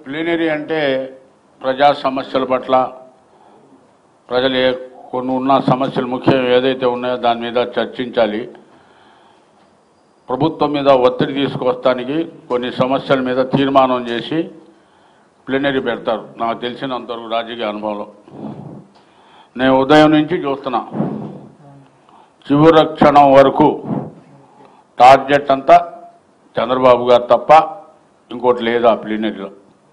plenary అంటే ప్రజా సమస్యల పట్ల ప్రజలు ఏ కొన్ని ఉన్న సమస్యలు ముఖ్యం ఏదైతే ఉన్నాయో దాని మీద చర్చించాలి ప్రభుత్వం మీద ఒత్తిడి తీసుకొస్తానికి కొన్ని సమస్యల మీద తీర్మానం చేసి ప్లీనరీ పెడతారు నాకు తెలిసినంతవరకు రాజకీయ అనుభవంలో నేను ఉదయం నుంచి చూస్తున్నా చివరి క్షణం వరకు టార్గెట్ అంతా చంద్రబాబు గారు తప్ప ఇంకోటి లేదు ఆ ప్లీనరీలో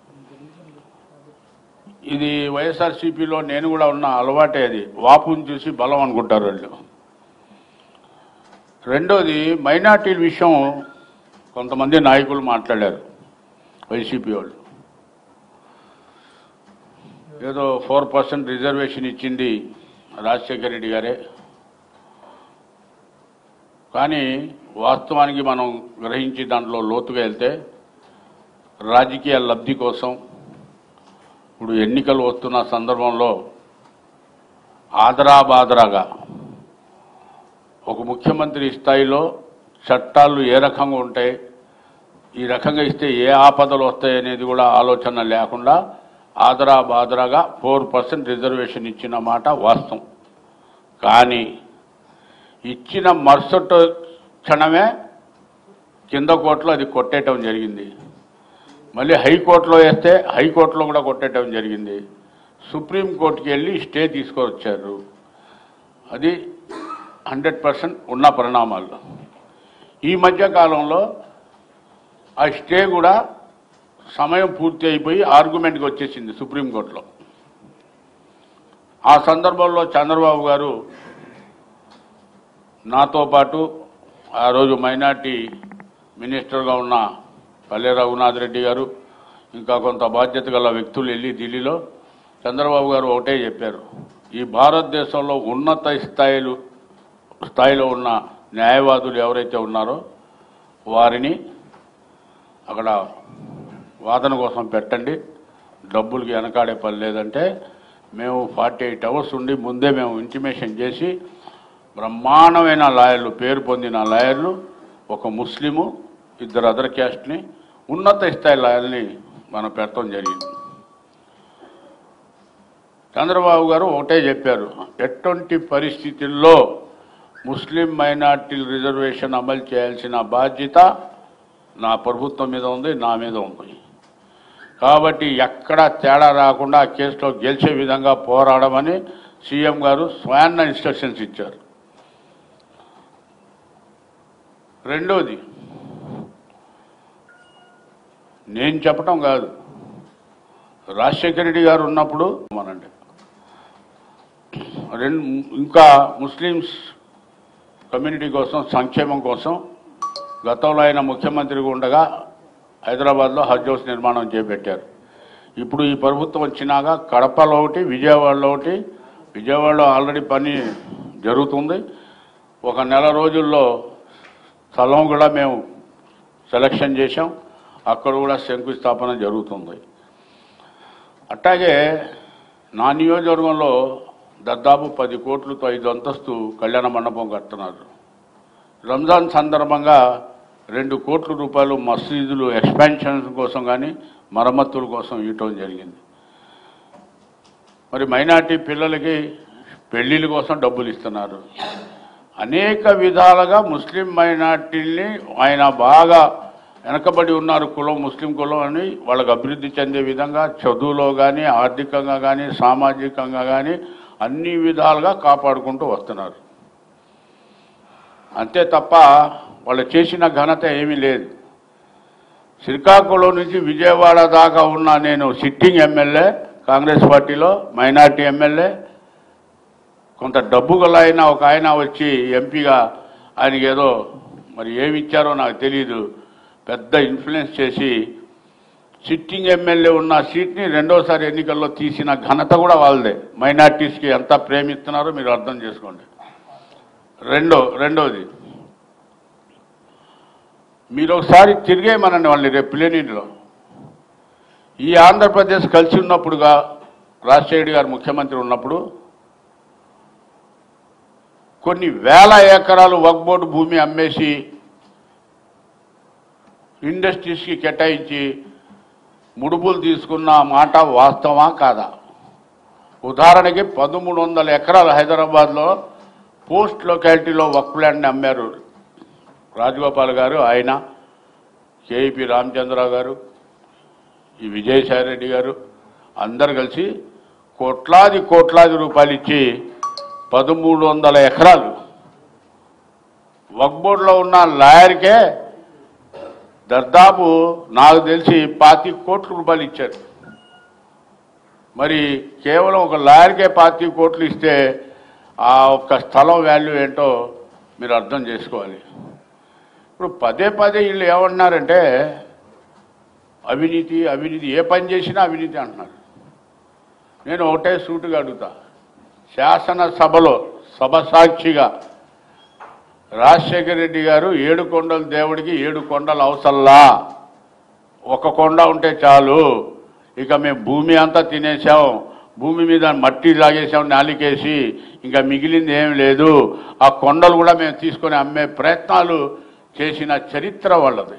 ఇది వైఎస్ఆర్సీపీలో నేను కూడా ఉన్న అలవాటే అది వాపుని చూసి బలం అనుకుంటారు వాళ్ళు రెండోది మైనార్టీల విషయం కొంతమంది నాయకులు మాట్లాడారు వైసీపీ వాళ్ళు ఏదో ఫోర్ పర్సెంట్ రిజర్వేషన్ ఇచ్చింది రాజశేఖర రెడ్డి గారే కానీ వాస్తవానికి మనం గ్రహించి దాంట్లో లోతుగా వెళ్తే రాజకీయ లబ్ధి కోసం ఇప్పుడు ఎన్నికలు వస్తున్న సందర్భంలో ఆదరాబాదరాగా ఒక ముఖ్యమంత్రి స్థాయిలో చట్టాలు ఏ రకంగా ఉంటాయి ఈ రకంగా ఇస్తే ఏ ఆపదలు వస్తాయి అనేది కూడా ఆలోచన లేకుండా ఆదరా బాదరాగా ఫోర్ పర్సెంట్ రిజర్వేషన్ ఇచ్చిన మాట వాస్తవం కానీ ఇచ్చిన మరుసటి క్షణమే కింద కోర్టులో అది కొట్టేయటం జరిగింది మళ్ళీ హైకోర్టులో వేస్తే హైకోర్టులో కూడా కొట్టేయటం జరిగింది సుప్రీంకోర్టుకి వెళ్ళి స్టే తీసుకొచ్చారు అది హండ్రెడ్ పర్సెంట్ ఉన్న పరిణామాలు ఈ మధ్య కాలంలో ఆ స్టే కూడా సమయం పూర్తి అయిపోయి ఆర్గ్యుమెంట్కి వచ్చేసింది సుప్రీంకోర్టులో ఆ సందర్భంలో చంద్రబాబు గారు నాతో పాటు ఆ రోజు మైనార్టీ మినిస్టర్గా ఉన్న పల్లె రఘునాథ్ రెడ్డి గారు ఇంకా కొంత బాధ్యత గల వ్యక్తులు వెళ్ళి ఢిల్లీలో చంద్రబాబు గారు ఒకటే చెప్పారు ఈ భారతదేశంలో ఉన్నత స్థాయిలు స్థాయిలో ఉన్న న్యాయవాదులు ఎవరైతే ఉన్నారో వారిని అక్కడ వాదన కోసం పెట్టండి డబ్బులకి వెనకాడే పని లేదంటే మేము ఫార్టీ ఎయిట్ అవర్స్ ఉండి ముందే మేము ఇంటిమేషన్ చేసి బ్రహ్మాండమైన లాయర్లు పేరు పొందిన లాయర్లు ఒక ముస్లిము ఇద్దరు అదర్ క్యాస్ట్ని ఉన్నత స్థాయి లాయర్ని మనం పెట్టడం జరిగింది చంద్రబాబు గారు ఒకటే చెప్పారు ఎటువంటి పరిస్థితుల్లో ముస్లిం మైనార్టీల రిజర్వేషన్ అమలు చేయాల్సిన బాధ్యత నా ప్రభుత్వం మీద ఉంది నా మీద ఉంది కాబట్టి ఎక్కడ తేడా రాకుండా ఆ కేసులో గెలిచే విధంగా పోరాడమని సీఎం గారు స్వయాన్న ఇన్స్ట్రక్షన్స్ ఇచ్చారు రెండోది నేను చెప్పటం కాదు రాజశేఖర రెడ్డి గారు ఉన్నప్పుడు మనండి రెండు ఇంకా ముస్లిమ్స్ కమ్యూనిటీ కోసం సంక్షేమం కోసం గతంలో ఆయన ముఖ్యమంత్రిగా ఉండగా హైదరాబాద్లో హజ్ హౌస్ నిర్మాణం చేపట్టారు ఇప్పుడు ఈ ప్రభుత్వం వచ్చినాక కడపలో ఒకటి విజయవాడలో ఒకటి విజయవాడలో ఆల్రెడీ పని జరుగుతుంది ఒక నెల రోజుల్లో స్థలం కూడా మేము సెలక్షన్ చేశాం అక్కడ కూడా శంకుస్థాపన జరుగుతుంది అట్లాగే నా నియోజకవర్గంలో దాదాపు పది కోట్లతో ఐదు అంతస్తు కళ్యాణ మండపం కడుతున్నారు రంజాన్ సందర్భంగా రెండు కోట్ల రూపాయలు మసీదులు ఎక్స్పాన్షన్ కోసం కానీ మరమ్మతుల కోసం ఇవ్వటం జరిగింది మరి మైనార్టీ పిల్లలకి పెళ్లిళ్ళ కోసం డబ్బులు ఇస్తున్నారు అనేక విధాలుగా ముస్లిం మైనార్టీల్ని ఆయన బాగా వెనకబడి ఉన్నారు కులం ముస్లిం కులం అని వాళ్ళకి అభివృద్ధి చెందే విధంగా చదువులో కానీ ఆర్థికంగా కానీ సామాజికంగా కానీ అన్ని విధాలుగా కాపాడుకుంటూ వస్తున్నారు అంతే తప్ప వాళ్ళు చేసిన ఘనత ఏమీ లేదు శ్రీకాకుళం నుంచి విజయవాడ దాకా ఉన్న నేను సిట్టింగ్ ఎమ్మెల్యే కాంగ్రెస్ పార్టీలో మైనార్టీ ఎమ్మెల్యే కొంత డబ్బు గల ఆయన ఒక ఆయన వచ్చి ఎంపీగా ఆయనకి ఏదో మరి ఏమి ఇచ్చారో నాకు తెలియదు పెద్ద ఇన్ఫ్లుయెన్స్ చేసి సిట్టింగ్ ఎమ్మెల్యే ఉన్న సీట్ని రెండోసారి ఎన్నికల్లో తీసిన ఘనత కూడా వాళ్ళదే మైనార్టీస్కి ఎంత ప్రేమిస్తున్నారో మీరు అర్థం చేసుకోండి రెండో రెండోది మీరు ఒకసారి తిరిగేమనండి వాళ్ళని రేపు ప్లేనీలో ఈ ఆంధ్రప్రదేశ్ కలిసి ఉన్నప్పుడుగా రాజశేఖర్ గారు ముఖ్యమంత్రి ఉన్నప్పుడు కొన్ని వేల ఎకరాలు వక్ బోర్డు భూమి అమ్మేసి ఇండస్ట్రీస్కి కేటాయించి ముడుపులు తీసుకున్న మాట వాస్తవా కాదా ఉదాహరణకి పదమూడు వందల ఎకరాలు హైదరాబాద్లో పోస్ట్ లొకాలిటీలో వక్ ల్యాండ్ని అమ్మారు రాజగోపాల్ గారు ఆయన కేఈపి రామచంద్రరావు గారు ఈ విజయసాయి రెడ్డి గారు అందరు కలిసి కోట్లాది కోట్లాది రూపాయలు ఇచ్చి పదమూడు వందల ఎకరాలు వక్ బోర్డులో ఉన్న లాయర్కే దాదాపు నాకు తెలిసి పాతి కోట్ల రూపాయలు ఇచ్చారు మరి కేవలం ఒక లాయర్కే పాతి కోట్లు ఇస్తే ఆ ఒక్క స్థలం వాల్యూ ఏంటో మీరు అర్థం చేసుకోవాలి ఇప్పుడు పదే పదే వీళ్ళు ఏమన్నారంటే అవినీతి అవినీతి ఏ పని చేసినా అవినీతి అంటున్నారు నేను ఒకటే సూటుగా అడుగుతా శాసనసభలో సభ సాక్షిగా రాజశేఖర రెడ్డి గారు ఏడు కొండల దేవుడికి ఏడు కొండలు అవసల్లా ఒక కొండ ఉంటే చాలు ఇక మేము భూమి అంతా తినేసాం భూమి మీద మట్టి లాగేసాం నాలికేసి ఇంకా మిగిలింది ఏం లేదు ఆ కొండలు కూడా మేము తీసుకొని అమ్మే ప్రయత్నాలు చేసిన చరిత్ర వాళ్ళది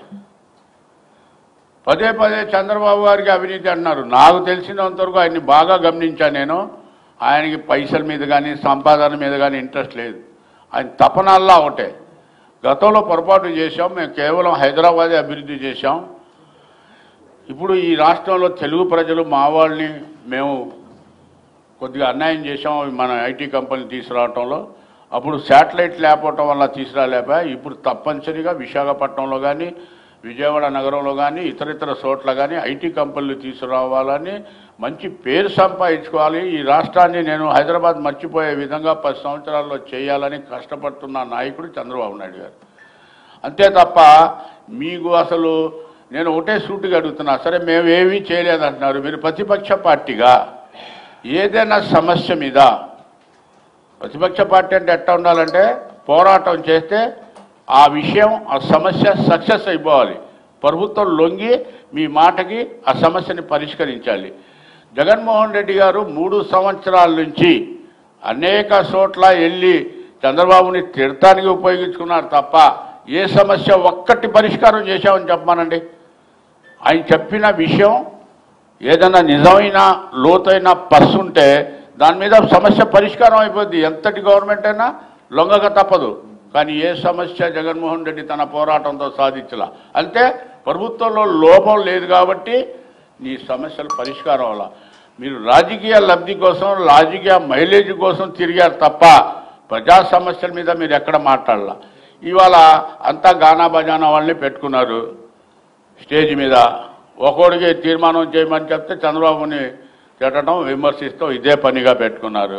పదే పదే చంద్రబాబు గారికి అవినీతి అంటున్నారు నాకు తెలిసినంతవరకు ఆయన్ని బాగా గమనించాను నేను ఆయనకి పైసల మీద కానీ సంపాదన మీద కానీ ఇంట్రెస్ట్ లేదు ఆయన తపనల్లా ఒకటే గతంలో పొరపాటు చేశాం మేము కేవలం హైదరాబాదే అభివృద్ధి చేశాం ఇప్పుడు ఈ రాష్ట్రంలో తెలుగు ప్రజలు మా వాళ్ళని మేము కొద్దిగా అన్యాయం చేశాం మన ఐటీ కంపెనీ తీసుకురావటంలో అప్పుడు శాటిలైట్ లేకపోవటం వల్ల తీసుకురాలేపా ఇప్పుడు తప్పనిసరిగా విశాఖపట్నంలో కానీ విజయవాడ నగరంలో కానీ ఇతర ఇతర చోట్ల కానీ ఐటీ కంపెనీలు తీసుకురావాలని మంచి పేరు సంపాదించుకోవాలి ఈ రాష్ట్రాన్ని నేను హైదరాబాద్ మర్చిపోయే విధంగా పది సంవత్సరాల్లో చేయాలని కష్టపడుతున్న నాయకుడు చంద్రబాబు నాయుడు గారు అంతే తప్ప మీకు అసలు నేను ఒకటే సూటిగా అడుగుతున్నా సరే మేము ఏమీ చేయలేదంటున్నారు మీరు ప్రతిపక్ష పార్టీగా ఏదైనా సమస్య మీద ప్రతిపక్ష పార్టీ అంటే ఎట్లా ఉండాలంటే పోరాటం చేస్తే ఆ విషయం ఆ సమస్య సక్సెస్ అయిపోవాలి ప్రభుత్వం లొంగి మీ మాటకి ఆ సమస్యని పరిష్కరించాలి జగన్మోహన్ రెడ్డి గారు మూడు సంవత్సరాల నుంచి అనేక చోట్ల వెళ్ళి చంద్రబాబుని తిడటానికి ఉపయోగించుకున్నారు తప్ప ఏ సమస్య ఒక్కటి పరిష్కారం చేశామని చెప్పమానండి ఆయన చెప్పిన విషయం ఏదైనా నిజమైన లోతైన పర్సు ఉంటే దాని మీద సమస్య పరిష్కారం అయిపోద్ది ఎంతటి గవర్నమెంట్ అయినా లొంగక తప్పదు కానీ ఏ సమస్య జగన్మోహన్ రెడ్డి తన పోరాటంతో సాధించలా అంటే ప్రభుత్వంలో లోపం లేదు కాబట్టి నీ సమస్యలు పరిష్కారం అవ్వాల మీరు రాజకీయ లబ్ధి కోసం రాజకీయ మైలేజ్ కోసం తిరిగారు తప్ప ప్రజా సమస్యల మీద మీరు ఎక్కడ మాట్లాడాల ఇవాళ అంతా గానా బజానా వాళ్ళని పెట్టుకున్నారు స్టేజ్ మీద ఒకడికి తీర్మానం చేయమని చెప్తే చంద్రబాబుని తిట్టడం విమర్శిస్తూ ఇదే పనిగా పెట్టుకున్నారు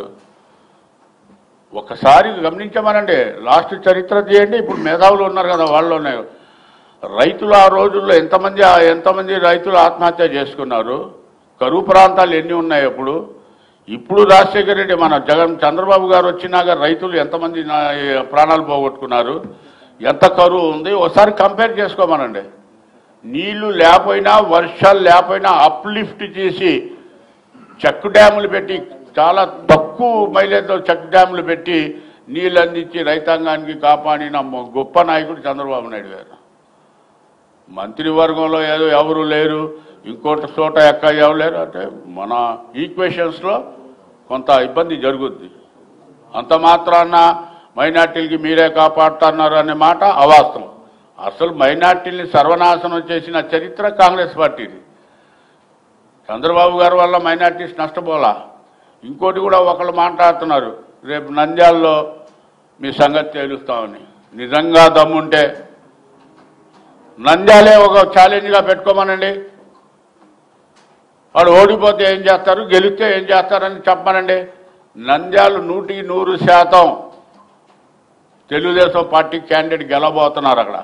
ఒకసారి గమనించమనండి లాస్ట్ చరిత్ర తీయండి ఇప్పుడు మేధావులు ఉన్నారు కదా వాళ్ళలోనే రైతులు ఆ రోజుల్లో ఎంతమంది ఎంతమంది రైతులు ఆత్మహత్య చేసుకున్నారు కరువు ప్రాంతాలు ఎన్ని ఉన్నాయి అప్పుడు ఇప్పుడు రాజశేఖర రెడ్డి మన జగన్ చంద్రబాబు గారు వచ్చినాక రైతులు ఎంతమంది నా- ప్రాణాలు పోగొట్టుకున్నారు ఎంత కరువు ఉంది ఒకసారి కంపేర్ చేసుకోమనండి నీళ్లు లేకపోయినా వర్షాలు లేకపోయినా అప్లిఫ్ట్ చేసి చెక్ డ్యాములు పెట్టి చాలా తక్కువ మైలేజ్తో చెక్ డ్యాములు పెట్టి నీళ్ళు అందించి రైతాంగానికి కాపాడిన మొ- గొప్ప నాయకుడు చంద్రబాబు నాయుడు గారు మంత్రివర్గంలో ఏదో ఎవరు లేరు ఇంకోటి చోట ఎక్క ఎవరు లేరు అంటే మన ఈక్వేషన్స్లో కొంత ఇబ్బంది జరుగుద్ది అంత మాత్రాన మైనార్టీలకి మీరే కాపాడుతున్నారు అనే మాట అవాస్తవం అసలు మైనార్టీల్ని సర్వనాశనం చేసిన చరిత్ర కాంగ్రెస్ పార్టీది చంద్రబాబు గారి వల్ల మైనార్టీస్ నష్టపోలా ఇంకోటి కూడా ఒకళ్ళు మాట్లాడుతున్నారు రేపు నంద్యాలలో మీ సంగతి తేలుస్తామని నిజంగా దమ్ముంటే నంద్యాలే ఒక ఛాలెంజ్గా పెట్టుకోమనండి వాడు ఓడిపోతే ఏం చేస్తారు గెలిస్తే ఏం చేస్తారని చెప్పమనండి నంద్యాలు నూటికి నూరు శాతం తెలుగుదేశం పార్టీ క్యాండిడేట్ గెలబోతున్నారు అక్కడ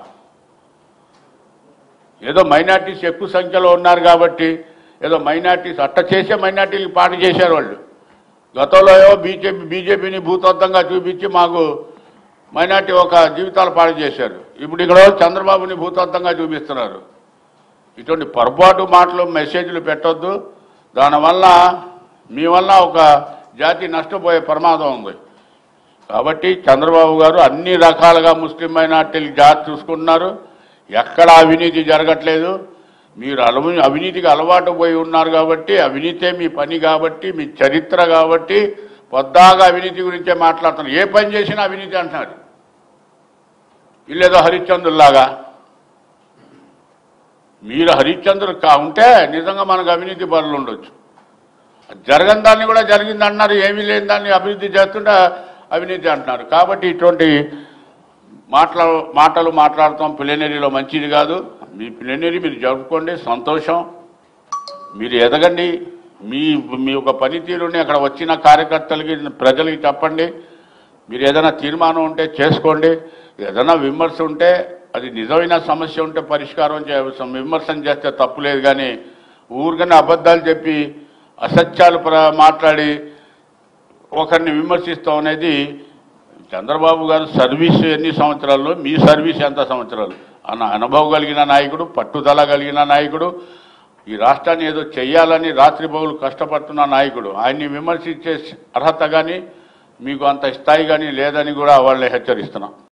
ఏదో మైనార్టీస్ ఎక్కువ సంఖ్యలో ఉన్నారు కాబట్టి ఏదో మైనార్టీస్ అట్ట చేసే మైనార్టీలకు పాట చేశారు వాళ్ళు గతంలో ఏవో బీజేపీ బీజేపీని భూతత్వంగా చూపించి మాకు మైనార్టీ ఒక జీవితాలు పాడు చేశారు ఇప్పుడు ఇక్కడ చంద్రబాబుని భూతత్వంగా చూపిస్తున్నారు ఇటువంటి పొరపాటు మాటలు మెసేజ్లు పెట్టొద్దు దానివల్ల మీ వల్ల ఒక జాతి నష్టపోయే ప్రమాదం ఉంది కాబట్టి చంద్రబాబు గారు అన్ని రకాలుగా ముస్లిం మైనార్టీలు జాతి చూసుకుంటున్నారు ఎక్కడ అవినీతి జరగట్లేదు మీరు అలవ అవినీతికి అలవాటు పోయి ఉన్నారు కాబట్టి అవినీతే మీ పని కాబట్టి మీ చరిత్ర కాబట్టి పొద్దాగా అవినీతి గురించే మాట్లాడుతున్నారు ఏ పని చేసినా అవినీతి అంటున్నారు వీళ్ళేదో హరిశ్చంద్రులాగా మీరు హరిశ్చంద్రులు కా ఉంటే నిజంగా మనకు అవినీతి పనులు ఉండొచ్చు జరగని దాన్ని కూడా జరిగింది అంటున్నారు ఏమీ లేని దాన్ని అభివృద్ధి చేస్తుంటే అవినీతి అంటున్నారు కాబట్టి ఇటువంటి మాటల మాటలు మాట్లాడటం ప్లేనరీలో మంచిది కాదు మీ ప్లేనరీ మీరు జరుపుకోండి సంతోషం మీరు ఎదగండి మీ మీ యొక్క పనితీరుని అక్కడ వచ్చిన కార్యకర్తలకి ప్రజలకి చెప్పండి మీరు ఏదైనా తీర్మానం ఉంటే చేసుకోండి ఏదైనా విమర్శ ఉంటే అది నిజమైన సమస్య ఉంటే పరిష్కారం చే విమర్శన చేస్తే తప్పు లేదు కానీ ఊరికనే అబద్ధాలు చెప్పి అసత్యాలు ప్ర- మాట్లాడి ఒకరిని విమర్శిస్తాం అనేది చంద్రబాబు గారు సర్వీస్ ఎన్ని సంవత్సరాల్లో మీ సర్వీస్ ఎంత సంవత్సరాలు అన్న అనుభవం కలిగిన నాయకుడు పట్టుదల కలిగిన నాయకుడు ఈ రాష్ట్రాన్ని ఏదో చెయ్యాలని రాత్రి బహులు కష్టపడుతున్న నాయకుడు ఆయన్ని విమర్శించే అర్హత కానీ మీకు అంత స్థాయి కానీ లేదని కూడా వాళ్ళని హెచ్చరిస్తున్నాం